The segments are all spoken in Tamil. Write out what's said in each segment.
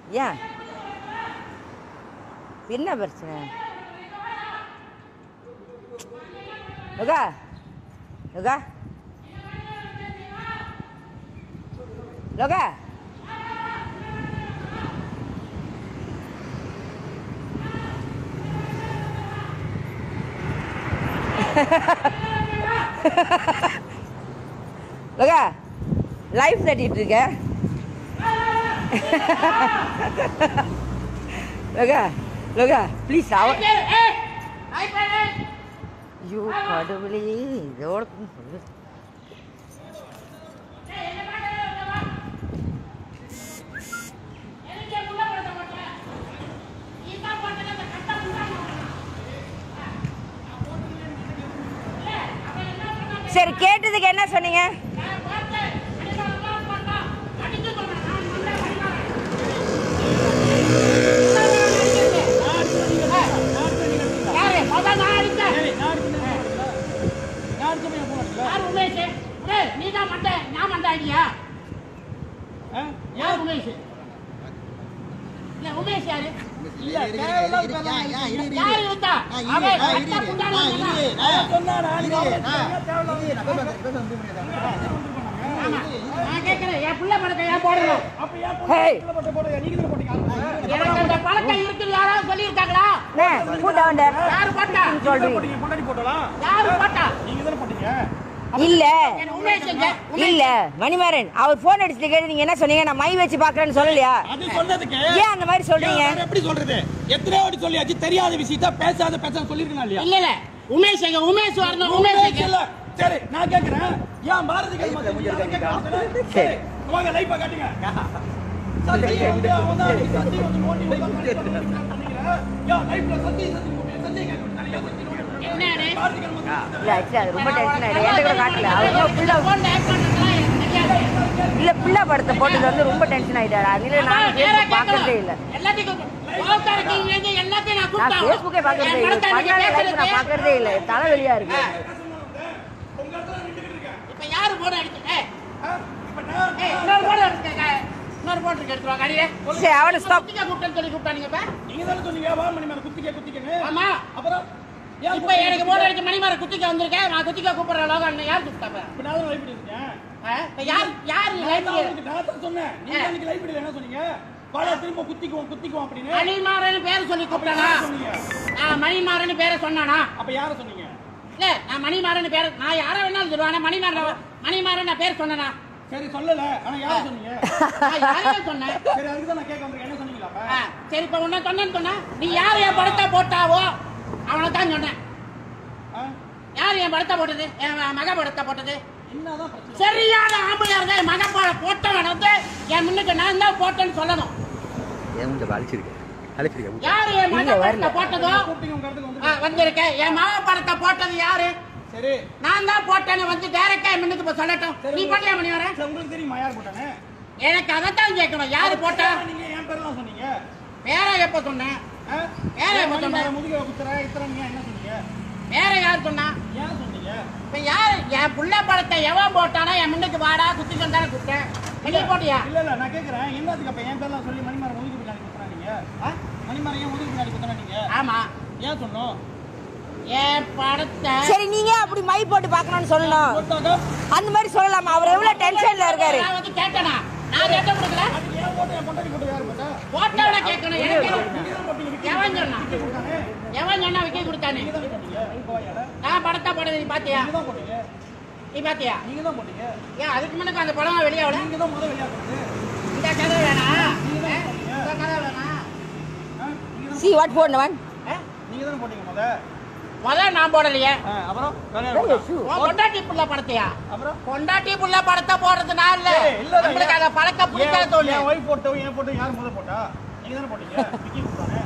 ஏன் என்ன பிரச்சனை யோகா யோகா யோகா யோகா லைஃப் தட்டிட்டு இருக்க யோகா யோகா ப்ளீஸ் அவ ஐயோ கடவுளே இதோட சொல்லு சரி கேட்டதுக்கு என்ன சொன்னீங்க யாரு முதல் நான் அடிச்சேன் ஏய், நான் அடிச்சேன், நான் அடிச்சேன், என் phone அடிக்கல. யார் உமேஷ் டேய் நீ தான் மண்டை நான் மண்டை அடியா ஆ? யார் உமேஷ் இல்ல உமேஷ் யாரு இல்ல, தேவையில்லாத பேரெல்லாம் யாரு இருந்தா அவன் கட்ட குண்டான அவன் சொன்னானா, நீங்க அவனை சொன்னீங்க, தேவையில்லாத ஆமா நான் கேக்குறேன் என் புள்ள பழக்கம் ஏன் போடணும் அப்ப ஏன் Hey. போட்டு போட்டு போட்டு நீங்க தானே போட்டீங்க ஆ? எனக்கு அந்த பழக்கம் இருக்குது யாராவது சொல்லியிருக்காங்களா அண்ணே கூட்ட வந்தார் யாரு போட்டா நீங்க தானே போட்டீங்க, பொண்டாட்டி போட்டலாம் யாரு போட்டா நீங்க தானே போட்டீங்க இல்ல என் உமேஷ் எங்க இல்ல மணிமாறன் அவர் போன் அடிச்சு கேட்டு நீங்க என்ன சொன்னீங்க நான் மை வச்சு பாக்குறேன்னு சொல்லலையா அது சொன்னதுக்கு ஏன் அந்த மாதிரி சொல்றீங்க ஏன் வேற எப்படி சொல்றது எத்தனையோ வாட்டி சொல்லியாச்சு தெரியாத விஷயத்த பேசாத பேசாத சொல்லிருக்கா இல்லையா இல்ல இல்ல உமேஷ் எங்க உமேஷ் வரணும் உமேஷ் உமேஷ் எங்க இல்ல. சரி நான் கேக்குறேன் ஏன் பாரதி கை சரி வாங்க லைஃபா காட்டுங்க சத்தி வந்து அவன் தான் அன்னைக்கு சத்தி வந்து நோண்டி விட்டான் சொன்னீங்க. ஏன் லைஃப்ல சத்தி சத்தி போட்டு சத்தி கேட்கணும் நிறைய சத்தி நோண்டி விட்டான். என்னன்னு பாரதி கை வந்து இல்ல ஆக்சுவலி அது ரொம்ப டென்ஷன் ஆயிடும் என்கிட்ட கூட காட்டல அவர் புள்ள போன் டேக் பண்றதுலாம் எனக்கு தெரியாது இல்ல பிள்ளை படத்தை போட்டது வந்து ரொம்ப டென்ஷன் ஆயிட்டாரு அதனால நான் அம்மா, நேரா Facebook பாக்குறதே கேட்கணும். இல்ல எல்லாத்தையும் வாழ்க்கை இருக்கீங்க, எல்லாத்தையும் நான் நான் கூப்பிட்டேன். ஃபேஸ்புக்கே பாக்குறதே என் இல்ல படத்தை நீங்க பண்ணாத லைஃப் நான் கேட்கறது. பாக்குறதே இல்ல தலைவலியா இருக்கு இப்ப யாரு போன் அடிச்சு ஏய், இப்ப நான் ஏய், இன்னொரு போன் இருக்கு க- இன்னொரு போன் இருக்கு எடுத்துட்டு வாங்க அடியே சரி அவனை ஸ்டாப் குத்திக்க கூப்பிட்டேன்னு சொல்லி கூப்பிட்டானுங்க இப்ப நீங்க தானே சொன்னீங்க வா மணி மேல குத்திக்க குத்திக்கன்னு ஆமா அப்புறம் ஏன் இப்ப எனக்கு போன் அடிச்சு மணிமார குத்திக்க வந்திருக்கேன் நான் குத்திக்க கூப்பிடுற லோகம் யார் கூப்பிட்டாப்ப இப்ப நான் தான் லைஃப் இருக்கேன் இப்ப யார் யார் நான் தான் லைப்ரரி உங்களுக்கு நான் தான் சொன்னேன் நீங்க அன்னைக்கு லைஃப் என்ன சொன்னீங்க வாடா திரும்ப குத்திக்குவோம் குத்திக்குவோம் அப்படின்னு மணிமாறன் பேர் சொல்லி அப்ப கூப்பிட்டானா யார சொன்னீங்க நான் மணிமாறன் பேரை சொன்னானா அப்ப யார சொன்னீங்க இல்ல நான் மணிமாறன் பேர் நான் யாரை வேணாலும் சொல்லுவேன் மணிமாறன் மணிமாறன் நான் பேர் சொன்னனா சரி சொல்லல ஆனா யார சொன்னீங்க நான் யாரையும் சொன்னேன் சரி அதுக்கு தான் நான் கேட்க வந்திருக்கேன் என்ன சொன்னீங்களா அப்ப ஆ, சரி இப்ப உன்ன சொன்னேன்னு சொன்ன நீ யார் என் படத்தை போட்டாவோ அவனை தான் சொன்னேன் ஆ? யார் என் படத்தை போட்டது என் ம- மக படத்தை போட்டது என்னதான் பிரச்சனை சரியான ஆம்பளையா இருந்தா என் மகன் போட போட்டவன் வந்து என் முன்னுக்கு நான் தான் போட்டேன்னு சொல்லணும் ஏன் கொஞ்சம் அழிச்சிருக்கேன் அழிச்சிருக்கேன் யாரு என் மக இல்ல, வரல. படத்தை போட்டதோ கூப்பிட்டீங்க உங்க இடத்துக்கு வந்து ஆ, வந்திருக்கேன் என் மக படத்தை போட்டது யாரு சரி நான் தான் போட்டேன்னு வந்து டைரக்டா என் முன்னுக்கு இப்ப சொல்லட்டும் நீ போட்டியா மணி வரேன் சரி, உங்களுக்கு தெரியுமா யார் போட்டானே எனக்கு அதைத்தான் கேட்கணும் யாரு போட்டா நீங்க என் பேர்லாம் சொன்னீங்க வேற எப்ப சொன்னேன் ஆ? யார ஏன் மணி சொன்னேன்? மேல முதுகுல குத்துற இத்தனை நீங்க என்ன சொன்னீங்க வேற யார் சொன்னா ஏன் சொன்னீங்க இப்ப யாரு என் புள்ள படத்தை எவன் போட்டானோ என் முன்னுக்கு வாடா குத்தி கொண்டான கூப்பிட்டேன் வெளியே போட்டியா இல்ல இல்ல நான் கேக்குறேன் என்னத்துக்கு அப்ப என் பேர்லாம் சொல்லி மணிமார முதுகு பின்னாடி குத்துறா நீங்க ஆ? மணிமார ஏன் முதுகு பின்னாடி குத்துறா நீங்க ஆமா ஏன் சொன்னோம் என் படத்தை சரி நீங்க அப்படி மை போட்டு பார்க்கணும்னு சொல்லணும் போட்டாங்க அந்த மாதிரி சொல்லலாமா அவர் எவ்வளவு டென்ஷன்ல இருக்காரு நான் வந்து கேட்டேனா நான் கேட்ட கொடுக்கல அதுக்கு ஏன் போட்ட என் பொண்டாட்டி போட்டு யார் போட்டா போட்டவன கேட்கணும் எனக்கு நீங்க தான் போட்டீங்க விக்கி எவன் சொன்னான் கொடுத்தானே எவன் சொன்னா விக்கி கொடுத்தானே நீங்க தான் போட்டீங்க இப்போ வாயால நான் படத்தை போட்டது நீ பாத்தியா நீங்க தான் போட்டீங்க நீ பாத்தியா நீங்க தான் போட்டீங்க ஏன் அதுக்கு முன்னுக்கு அந்த படம் வெளியே விட நீங்க தான் முதல்ல வெளியா போட்டது இந்த கதை வேணா இந்த கதை வேணா ஆ? நீங்க தான் சி வாட் போடணும் ஆ? நீங்க தானே போட்டீங்க முத முதல்ல நான் போடலையே ஆ, அப்புறம் வேற யார் போட்டா? உன் பொண்டாட்டி புள்ள படத்தையா அப்புறம் பொண்டாட்டி புள்ள படத்தை போடுறது நான் இல்ல ஏய், இல்ல, இல்ல, நம்மளுக்கு ஏன்? அதை பழக்க பிடிக்காத ஏன் தோணு என் wife போட்டவன், என் போட்டவன் யார் முத போட்டா? நீங்க தானே போட்டீங்க. விக்கி கொடுத்தானே.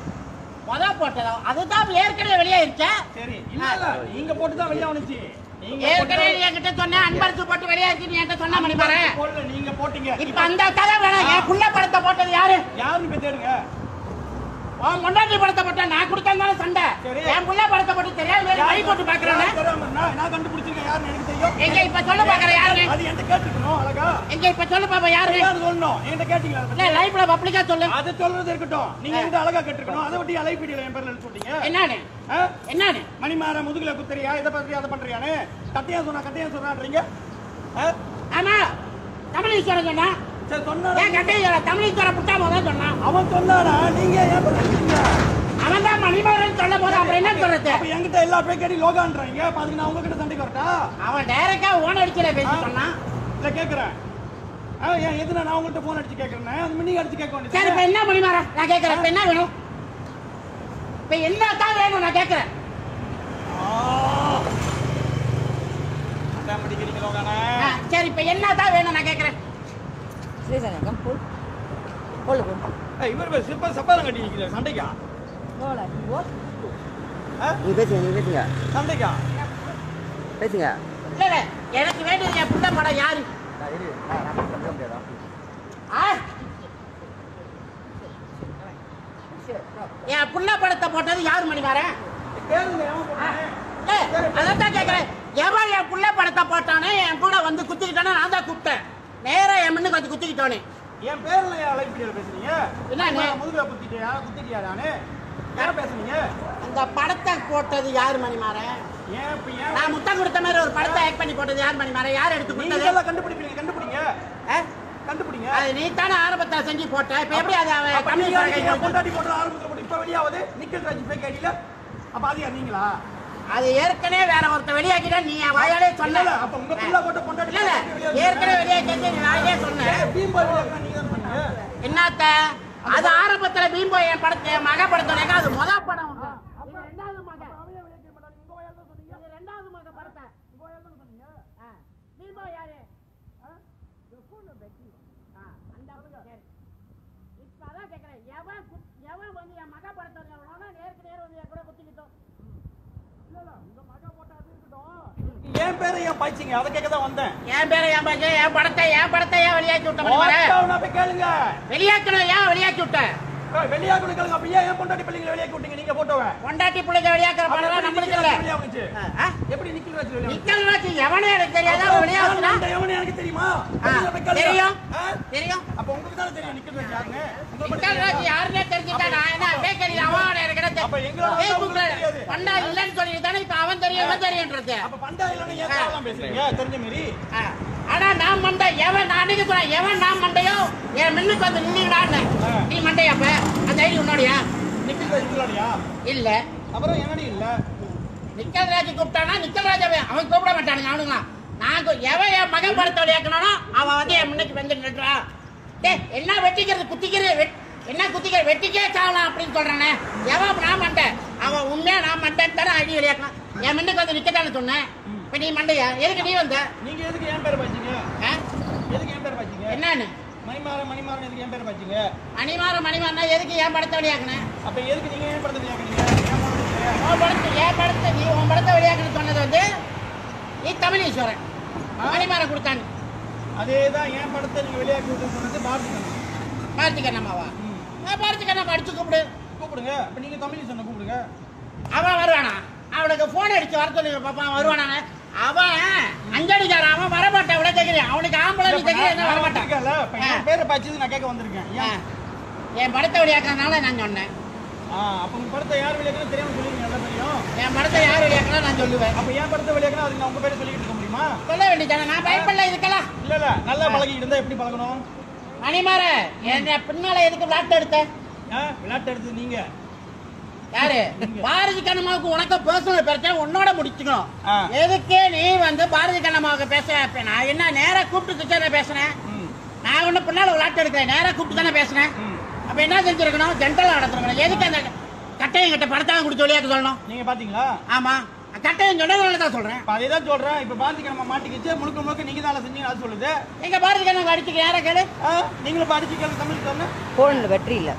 முத போட்டதோ அதுதான் ஏற்கனவே வெளியாயிருச்சே சரி, இல்ல, இல்ல, நீங்க போட்டுதான் வெளிய வந்துச்சு. நீங்க ஏற்கனவே போட்டு- நீ என்கிட்ட சொன்ன அன்பரசு போட்டு வெளியாயிருச்சு நீ என்கிட்ட சொன்ன மணி பாரு போடல, நீங்க போட்டீங்க. இப்ப அந்த கதை வேணாம் என் புள்ள படத்தை போட்டது யாரு யாருன்னு போய் தேடுங்க. உன் முன்னாடி படத்தை போட்டா நான் கொடுத்தா சண்டை சரி. என் புள்ள படத்தை போட்டு தெரியாம வேற கை போட்டு பாக்குறேன் யார் தெரியாம நான் நான் கண்டுபிடிச்சிருக்கேன் யாருன்னு எனக்கு தெரியும் எங்க இப்ப சொல்ல பாக்குற யாரு அது என்கிட்ட கேட்டுக்கணும் அழகா எங்க இப்ப சொல்ல பாப்பா யாரு யாரு சொல்லணும் என்கிட்ட கேட்டீங்களா அதை இல்ல பத்தி? லைஃப்ல பப்ளிக்கா சொல்லு அது சொல்றது இருக்கட்டும் நீங்க என்கிட்ட அழகா கேட்டிருக்கணும் அதை விட்டு அலை பீடியில என் பேர்ல எழுதி சொல்றீங்க என்னன்னு ஆ? என்னன்னு மணிமாற முதுகுல குத்துறியா இதை பண்றியா அதை பண்றியான்னு கட்டையா சொன்னா கட்டையா சொன்னான்றீங்க ஆ? ஆமா தமிழீஸ்வரன் சொன்னா சரி சொன்னா ஏன் கட்டையை தமிழீஸ்வரன் புட்டாம தான் சொன்னான் அவன் சொன்னானா நீங்க ஏன் பண்ணிருக்கீங்க அவன் தான் மணிமாறன் சொல்ல போது அப்புறம் என்ன சொல்றது அப்ப என்கிட்ட எல்லா பேக்கடி லோகான்றாங்க அப்ப அதுக்கு நான் உங்ககிட்ட சண்டைக்கு வரட்டா அவன் டைரக்டா ஓன் அடிச்சுல பேசி சொன்னான் இல்ல கேக்குறேன் ஆ, ஏன் எதுனா நான் உங்ககிட்ட போன் அடிச்சு கேக்குறேன் அது நீங்க அடிச்சு கேட்க சரி இப்ப வேண்டியது என்ன மணிமாற நான் கேக்குறேன் இப்ப என்ன வேணும் இப்ப என்ன தான் வேணும் நான் கேக்குறேன் அதான் படிக்கிறீங்க லோகானே ஆ, சரி இப்ப என்ன தான் வேணும் நான் கேக்குறேன் ஸ்ரீசன் கம் போல் போல போ ஏய், இவர் பேர் சிப்ப சப்பாரம் கட்டி நிக்கிறார் சண்டைக்கா போல போ ஆ? நீ பேசுங்க நீ பேசுங்க சண்டைக்கா பேசுங்க இல்ல இல்ல எனக்கு வேண்டியது என் புள்ள படம் யாரு நான் இரு, நான் நான் பேச முடியாதா ஆ? என் புள்ள படத்தை போட்டது யாரு மணிமாறன் கேளுங்க ஏன் போடுறேன் ஏய், அதைத்தான் கேக்குறேன் எவன் என் புள்ள படத்தை போட்டானே என் கூட வந்து குத்திக்கிட்டானே நான் தான் கூப்பிட்டேன் நேரா என் முன்னுக்கு வந்து குத்திக்கிட்டோனே என் பேர்ல ஏன் அலைப்பீடியில பேசுறீங்க என்ன நீ? நான் முதுகுல குத்திட்டியா குத்திட்டியா நானு யார பேசுறீங்க அந்த படத்தை போட்டது யாரு மணிமாறன் ஏன் இப்ப ஏன் நான் முத்தம் கொடுத்த மாதிரி ஒரு படத்தை ஆக்ட் பண்ணி போட்டது யார் மணிமாறன் யார் எடுத்து நீங்க கொடுத்தது எல்லாம் கண்டுபிடிப்பீங்க கண்டுபிடிங்க ஆ? கண்டுபிடிங்க அது நீ தானே ஆரம்பத்தில் செஞ்சு போட்ட இப்ப எப்படி அது அவன் அப்ப கம்மி நீங்க பண்ண நீங்க கை பொண்டாட்டி போடுற ஆரம்பத்துல போட்டு இப்ப வெளியாவது நிக்கல் ராஜ் பேக் ஐடியில அப்ப அது யார் நீங்களா அது ஏற்கனவே வேற ஒருத்த வெளியாக்கிட்டா நீ என் வாயாலே இல்ல, சொன்ன இல்ல, அப்ப உங்க புள்ள போட்ட பொண்டாட்டி இல்ல இல்ல ஏற்கனவே வெளியாக்கி நீ வாயிலே சொன்ன பீம்பா வெளியாக்கா நீங்க தான் பண்ணீங்க என்னத்த அது ஆரம்பத்துல பீம்போ என் படத்தை என் மக படத்தோட அது முத படம் உண்டு. இது ரெண்டாவது மக இது ரெண்டாவது மக படத்தை ஆ. பீம்போ யாரு ஆ, அந்த சரி. இப்ப அதான் கேக்குறேன். எவன் குத்- எவன் வந்து என் மக படத்தோட எவனோ நேருக்கு நேர் வந்து என் கூட குத்திக்கிட்டோம். என் பேரை ஏன் பாய்ச்சிங்க அதை கேட்க தான் வந்தேன் என் பேரை என் பையன், என் படத்தை என் படத்தை ஏன் வெளியாக்கி விட்ட மணிமாறே? ஓட்டாவுனா போய் கேளுங்க வெளியாக்கணும் ஏன் வெளியாக்கி விட்ட ஏய், வெளியாக்கணும் கேளுங்க அப்ப ஏன் என் பொண்டாட்டி பிள்ளைங்களை வெளியாக்கி விட்டீங்க நீங்க போட்டவன் பொண்டாட்டி பிள்ளைங்க வெளியாக்குற படம் எப்படி நம்மளுக்கு நிக்கல் இல்ல ராஜ் வெளியாகுச்சு? ஆ? எப்படி நிக்கல் ராஜ் வெளியாகுச்சு? நிக்கல் ராஜ் எவனே எனக்கு தெரியாதா அவன் வெளியாகுனா அந்த எவனு எனக்கு தெரியுமா ஆ, வெளியில போய் கேளுங்க. தெரியும் ஆ? தெரியும் அப்ப உங்களுக்கு தானே தெரியும் நிக்கல் ராஜ் யாருன்னு உங்களுக்கு மட்டும் நிக்கல் ராஜ் தெரியாதா? யாருன்னே தெரிஞ்சுட்டா நான் என்ன பேக்கரி அவன் எனக்கு என்ன அப்ப எங்களோட தெரியும் வந்து உங்களுக்கு தெரியாது. பண்டா இல்லைன்னு சொல்லிட்டு தானே இப்ப அவன் தெரியும் இவன் தெரியும்ன்றது அப்ப பண்டா இல்லைன்னு ஏன் தேவையில்லாம பேசுறீங்க தெரிஞ்ச மாரி ஆ. ஆனா நான் மண்டை எவன் நான் அன்னைக்கு சொன்னேன் எவன் நான் மண்டையோ என் மின்னுக்கு வந்து நின்னுங்கடான்னு நீ மண்டையா அப்ப அந்த ஐடி உன்னோடையா நிக்கல் ராஜ் இல்லையா இல்ல அப்புறம் என்னடி இல்ல நிக்கல் ராஜ் கூப்பிட்டானா நிக்கல் ராஜ் அவன் அவன் கூப்பிட மாட்டானுங்க அவனுங்களாம் நான் கூ- எவன் என் மகன் படத்தை விளையாக்கணும் அவன் வந்து என் முன்னுக்கு வந்து நின்றான் டேய் என்ன வெட்டிக்கிறது குத்திக்கிறது வெட்- என்ன குத்திக்கிறது வெட்டிக்கே சாகலாம் அப்படின்னு சொல்றானே எவன் நான் மண்டேன் அவன் உண்மையா நான் மண்டேன்னு தானே அடி விளையாக்கலாம் என் முன்னுக்கு வந்து நிக்கத்தானே சொன்னேன் இப்ப நீ மண்டையா எதுக்கு நீ வந்த நீங்க எதுக்கு என் பேரை பாய்ச்சீங்க ஆ? எதுக்கு என் பேரை பாய்ச்சீங்க என்னன்னு மணிமாறன் மணிமாறன் எதுக்கு என் பேரை பாய்ச்சீங்க மணிமாற மணிமாறனா எதுக்கு என் படத்தை விளையாக்குனேன் அப்ப எதுக்கு நீங்க ஏன் படத்தை விளையாக்குறீங்க ஏன் படத்தை விளையாக்குறீங்க? உன் படத்தை என் படத்தை நீ உன் படத்தை விளையாக்குன்னு சொன்னது வந்து நீ தமிழீஸ்வரன் மணிமாற கொடுத்தான்னு அதேதான் என் படத்தை நீங்க விளையாக்கி விட்டு சொன்னது பாரதி கண்ணன். பார்த்திக் அண்ணாமாவா பார்த்திக் அண்ணா அடிச்சு கூப்பிடு கூப்பிடுங்க அப்ப நீங்க தமிழ் சொன்ன கூப்பிடுங்க அவன் வருவானா அவனுக்கு போன் அடிச்சு வர சொல்லி பாப்பா அவன் வருவானா அவன் அஞ்சடிக்காரன் அவன் வரமாட்டான் விட தெரியும் அவனுக்கு ஆம்பளை நீ தெரியும் என்ன வரமாட்டான் இருக்கல, இப்ப என் பேரை பாய்ச்சது நான் கேட்க வந்திருக்கேன் ஆ. ஏன்? என் படத்தை விளையாக்குறதுனால நான் சொன்னேன் ஆ, அப்ப உங்க படத்தை யார் விளையாக்குன்னு தெரியாம சொல்லுவீங்க நல்லா தெரியும் என் படத்தை யார் விளையாக்கலாம் நான் சொல்லுவேன் அப்ப என் படத்தை விளையாக்குனா அதுக்கு நான் உங்க பேரை சொல்லிட்டு இருக்க முடியுமா சொல்ல வேண்டியதானே நான் பயப்படல இதுக்கெல்லாம் இல்ல இல்ல நல்லா பழகிட்டு இருந்தா எப்படி பழகணும் மணிமாற என்ன பின்னால எதுக்கு விளாட்டு எடுத்த ஆ, விளையாட்டு எடுத்தது நீங்க யாரு பாரதி கண்ணம்மாவுக்கு உனக்கு பர்சனல் பிரச்சனை உன்னோட முடிச்சுக்கணும் ஆ. எதுக்கு நீ வந்து பாரதி கண்ணம்மாவுக்கு பேச இப்ப நான் என்ன நேரா கூப்பிட்டு கிச்சனை பேசுனேன் ம். நான் ஒண்ணு பின்னால விளாட்டு எடுக்கிறேன் நேரா கூப்பிட்டு தானே பேசுனேன் ம். அப்ப என்ன செஞ்சிருக்கணும் ஜென்டலா நடத்தணும் எதுக்கு அந்த கட்டையும் கிட்ட படத்தான் கொடுத்து விளையாட்டு சொல்லணும் நீங்க பாத்தீங்களா ஆமா கட்டையும் சொன்னதுனால தான் சொல்றேன் இப்ப அதே தான் சொல்றேன் இப்ப பாரதி நம்ம மாட்டிக்கிச்சு முழுக்க முழுக்க நீங்க தான் செஞ்சீங்க அது சொல்லுது எங்க பாரதி கண்ணம்மா அடிச்சுக்க நேரா கேளு ஆ, நீங்களும் இப்ப அடிச்சு கேள்வி தமிழ் சொன்ன போன்ல பேட்டரி இல்ல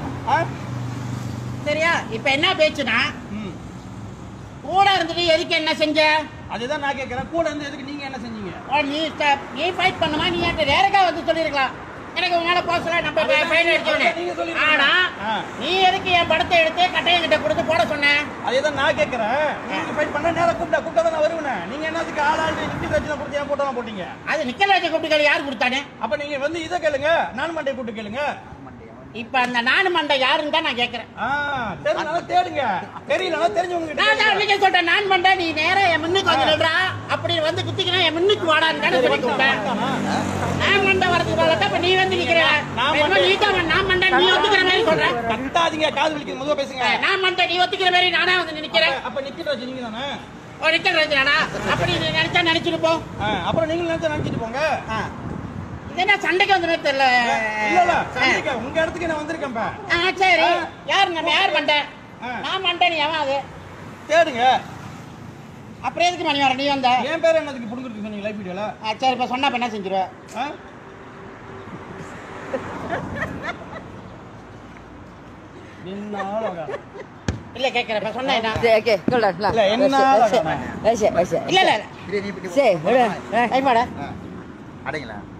சரியா இப்ப என்ன பேச்சுனா ம் கூட இருந்துட்டு எதுக்கு என்ன செஞ்ச அதுதான் நான் கேட்கறேன் கூட இருந்து எதுக்கு நீங்க என்ன செஞ்சீங்க ஓ, நீ த- நீ ஃபைட் பண்ணுமா நீ என்கிட்ட டேரக்டா வந்து சொல்லிருக்கலாம் எனக்கு உங்களால போக சொல்ல நம்ம அதுதான் ஃபைன் நீங்க- அடிச்சவனே அதுதான் நீங்க சொல்லிருக்கீங்க. ஆனா ஆ. ஆ. நீ எதுக்கு என் படத்தை எடுத்து கட்டையன் கிட்ட கொடுத்து போட சொன்ன அதேதான் நான் கேட்கறேன் நீங்க ஃபைட் பண்ணா நேரா கூப்பிட்டா கூப்பிட்டா தான் நான் வருவேன் நீங்க என்னத்துக்கு ஆளாண்டு நிக்கல் ரச்சனை கொடுத்து ஏன் போட்டோலாம் போட்டீங்க அது நிக்கல் ராஜ கூப்பிட்டு யார் கொடுத்தானே அப்ப நீங்க வந்து இதை கேளுங்க நான் மண்டை கூப்பிட்டு கேளுங்க இப்ப அந்த நானு மண்டை யாருன்னு தான் நான் கேக்குறேன் ஆ தெரிஞ்சனால தேடுங்க தெரியலனா தெரிஞ்சவங்க கிட்ட நான் தான் கேளுங்க. அன்னைக்கே சொல்றேன் நான் மண்டை நீ நேரா என் முன்னுக்கு வந்து நில்றா அப்படி வந்து குத்திக்கினா என் முன்னுக்கு வாடான்னு தானே சொல்லி கூப்பிட்டேன் நான் மண்டை வரதுக்கு பதிலா இப்ப நீ வந்து நிக்கிற நான் என்னமோ மண்டை. நீ தான் நான் மண்டை நீ ஒத்துக்கிற மாதிரி சொல்ற கத்தாதீங்க காது வலிக்குது முதல்ல பேசுங்க நான் மண்டை நீ ஒத்துக்கிற மாதிரி நானா வந்து நிக்கிறேன் அப்ப நிக்கல் ராஜ் நீங்க தானே ஓ நிக்கல் ராஜனா அப்படி நீ நினைச்சா நினைச்சிட்டு போ ஆ, அப்புறம் நீங்க நினைச்சா நினைச்சிட்டு போங்க ஆ. இது என்ன சண்டைக்கு வந்து தெரியல இல்ல இல்ல சந்திக்க உங்க இடத்துக்கு நான் வந்திருக்கேன் இப்ப. ஆ சரி யார் நம்ம யார் மண்டை ஆ. நான் மண்டை நீ எவன் அது தேடுங்க அப்புறம் எதுக்கு மணி வர நீ வந்த என் பேர் என்னதுக்கு புடுங்குறதுக்கு சொன்னீங்க லைஃப் வீடியோல ஆ, சரி இப்ப சொன்னா இப்ப என்ன செஞ்சிருவ ஆ? என்ன ஆளோகா? இல்ல கேக்குறேன் இப்ப சொன்னா என்ன சரி ஓகே சொல்றேன் இல்ல, என்ன ஆளோகா? வயசு வயசு இல்ல இல்ல இது நீ இப்படி சரி விடு. கைமாடா அடைங்களா